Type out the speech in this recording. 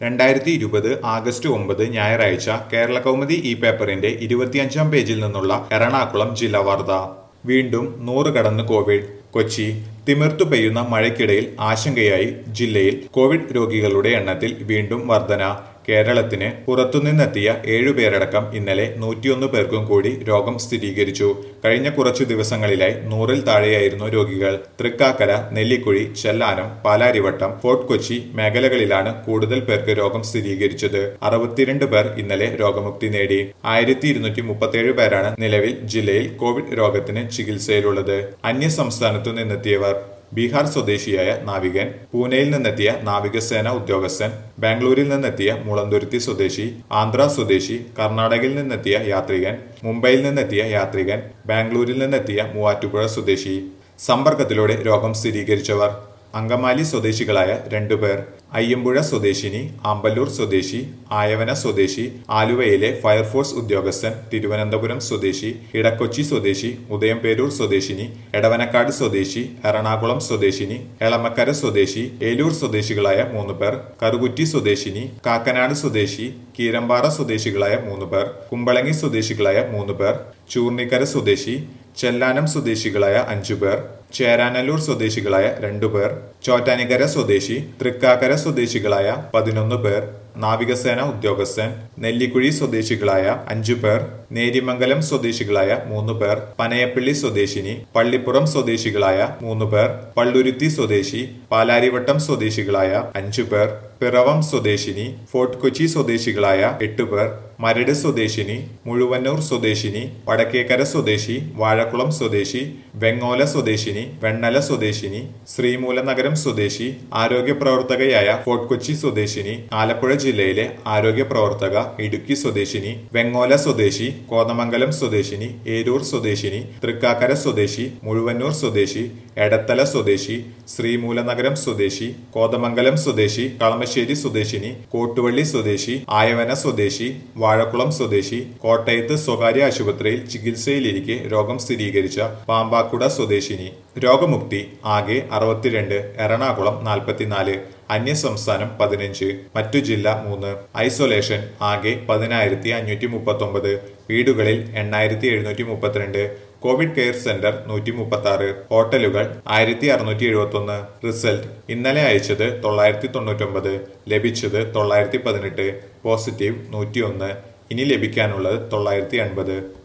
രണ്ടായിരത്തി ഇരുപത് ആഗസ്റ്റ് ഒമ്പത് ഞായറാഴ്ച കേരള കൗമുദി ഈ പേപ്പറിന്റെ ഇരുപത്തിയഞ്ചാം പേജിൽ നിന്നുള്ള എറണാകുളം ജില്ലാ വാർത്ത വീണ്ടും നൂറ് കടന്ന് കോവിഡ് കൊച്ചി തിമിർത്തു പെയ്യുന്ന മഴയ്ക്കിടയിൽ ആശങ്കയായി ജില്ലയിൽ കോവിഡ് രോഗികളുടെ എണ്ണത്തിൽ വീണ്ടും വർധന കേരളത്തിന് പുറത്തുനിന്നെത്തിയ ഏഴുപേരടക്കം ഇന്നലെ നൂറ്റിയൊന്ന് പേർക്കും കൂടി രോഗം സ്ഥിരീകരിച്ചു കഴിഞ്ഞ കുറച്ചു ദിവസങ്ങളിലായി നൂറിൽ താഴെയായിരുന്നു രോഗികൾ തൃക്കാക്കര നെല്ലിക്കുഴി ചെല്ലാനം പാലാരിവട്ടം ഫോർട്ട് കൊച്ചി മേഖലകളിലാണ് കൂടുതൽ പേർക്ക് രോഗം സ്ഥിരീകരിച്ചത് അറുപത്തിരണ്ട് പേർ ഇന്നലെ രോഗമുക്തി നേടി ആയിരത്തി ഇരുന്നൂറ്റി മുപ്പത്തിയേഴ് പേരാണ് നിലവിൽ ജില്ലയിൽ കോവിഡ് രോഗത്തിന് ചികിത്സയിലുള്ളത് അന്യ സംസ്ഥാനത്തു നിന്നെത്തിയവർ ബീഹാർ സ്വദേശിയായ നാവികൻ പൂനെയിൽ നിന്നെത്തിയ നാവികസേന ഉദ്യോഗസ്ഥൻ ബാംഗ്ലൂരിൽ നിന്നെത്തിയ മുളന്തുരുത്തി സ്വദേശി ആന്ധ്ര സ്വദേശി കർണാടകയിൽ നിന്നെത്തിയ യാത്രികൻ മുംബൈയിൽ നിന്നെത്തിയ യാത്രികൻ ബാംഗ്ലൂരിൽ നിന്നെത്തിയ മൂവാറ്റുപുഴ സ്വദേശി സമ്പർക്കത്തിലൂടെ രോഗം സ്ഥിരീകരിച്ചവർ അങ്കമാലി സ്വദേശികളായ രണ്ടുപേർ അയ്യമ്പുഴ സ്വദേശിനി ആമ്പല്ലൂർ സ്വദേശി ആയവന സ്വദേശി ആലുവയിലെ ഫയർഫോഴ്സ് ഉദ്യോഗസ്ഥൻ തിരുവനന്തപുരം സ്വദേശി ഇടക്കൊച്ചി സ്വദേശി ഉദയംപേരൂർ സ്വദേശിനി എടവനക്കാട് സ്വദേശി എറണാകുളം സ്വദേശിനി എളമക്കര സ്വദേശി ഏലൂർ സ്വദേശികളായ മൂന്ന് പേർ കറുകുറ്റി സ്വദേശിനി കാക്കനാട് സ്വദേശി കീരമ്പാറ സ്വദേശികളായ മൂന്ന് പേർ കുമ്പളങ്ങി സ്വദേശികളായ മൂന്ന് പേർ ചൂർണിക്കര സ്വദേശി ചെല്ലാനം സ്വദേശികളായ അഞ്ചു പേർ ചേരാനല്ലൂർ സ്വദേശികളായ രണ്ടു പേർ ചോറ്റാനിക്കര സ്വദേശി തൃക്കാക്കര സ്വദേശികളായ പതിനൊന്ന് പേർ നാവികസേന ഉദ്യോഗസ്ഥൻ നെല്ലിക്കുഴി സ്വദേശികളായ അഞ്ചു പേർ നേരിമംഗലം സ്വദേശികളായ മൂന്ന് പേർ പനയപ്പള്ളി സ്വദേശിനി പള്ളിപ്പുറം സ്വദേശികളായ മൂന്ന് പേർ പള്ളുരുത്തി സ്വദേശി പാലാരിവട്ടം സ്വദേശികളായ അഞ്ചു പേർ പിറവം സ്വദേശിനി ഫോർട്ട് കൊച്ചി സ്വദേശികളായ എട്ട് പേർ മരട് സ്വദേശിനി മുഴുവന്നൂർ സ്വദേശിനി വടക്കേക്കര സ്വദേശി വാഴക്കുളം സ്വദേശി വെങ്ങോല സ്വദേശിനി വെണ്ണല സ്വദേശിനി ശ്രീമൂലനഗരം സ്വദേശി ആരോഗ്യ പ്രവർത്തകയായ ഫോർട്ട് കൊച്ചി സ്വദേശിനി ആലപ്പുഴ ജില്ലയിലെ ആരോഗ്യ പ്രവർത്തക ഇടുക്കി സ്വദേശിനി വെങ്ങോല സ്വദേശി കോതമംഗലം സ്വദേശിനി ഏരൂർ സ്വദേശിനി തൃക്കാക്കര സ്വദേശി മുഴുവന്നൂർ സ്വദേശി എടത്തല സ്വദേശി ശ്രീമൂലനഗരം സ്വദേശി കോതമംഗലം സ്വദേശി കളമശ്ശേരി സ്വദേശിനി കോട്ടുവള്ളി സ്വദേശി ആയവന സ്വദേശി വാഴക്കുളം സ്വദേശി കോട്ടയത്ത് സ്വകാര്യ ആശുപത്രിയിൽ ചികിത്സയിലിരിക്കെ രോഗം സ്ഥിരീകരിച്ച പാമ്പാക്കുട സ്വദേശിനി രോഗമുക്തി ആകെ അറുപത്തിരണ്ട് എറണാകുളം നാൽപ്പത്തിനാല് അന്യസംസ്ഥാനം പതിനഞ്ച് മറ്റു ജില്ല മൂന്ന് ഐസൊലേഷൻ ആകെ പതിനായിരത്തി അഞ്ഞൂറ്റി മുപ്പത്തി ഒമ്പത് വീടുകളിൽ എണ്ണായിരത്തി എഴുന്നൂറ്റി മുപ്പത്തിരണ്ട് കോവിഡ് കെയർ സെന്റർ നൂറ്റി മുപ്പത്തി ആറ് ഹോട്ടലുകൾ ആയിരത്തി അറുന്നൂറ്റി എഴുപത്തി ഒന്ന് റിസൾട്ട് ഇന്നലെ അയച്ചത് തൊള്ളായിരത്തി തൊണ്ണൂറ്റൊമ്പത് ലഭിച്ചത് തൊള്ളായിരത്തി പതിനെട്ട് പോസിറ്റീവ് നൂറ്റി ഒന്ന് ഇനി ലഭിക്കാനുള്ളത് തൊള്ളായിരത്തി എൺപത്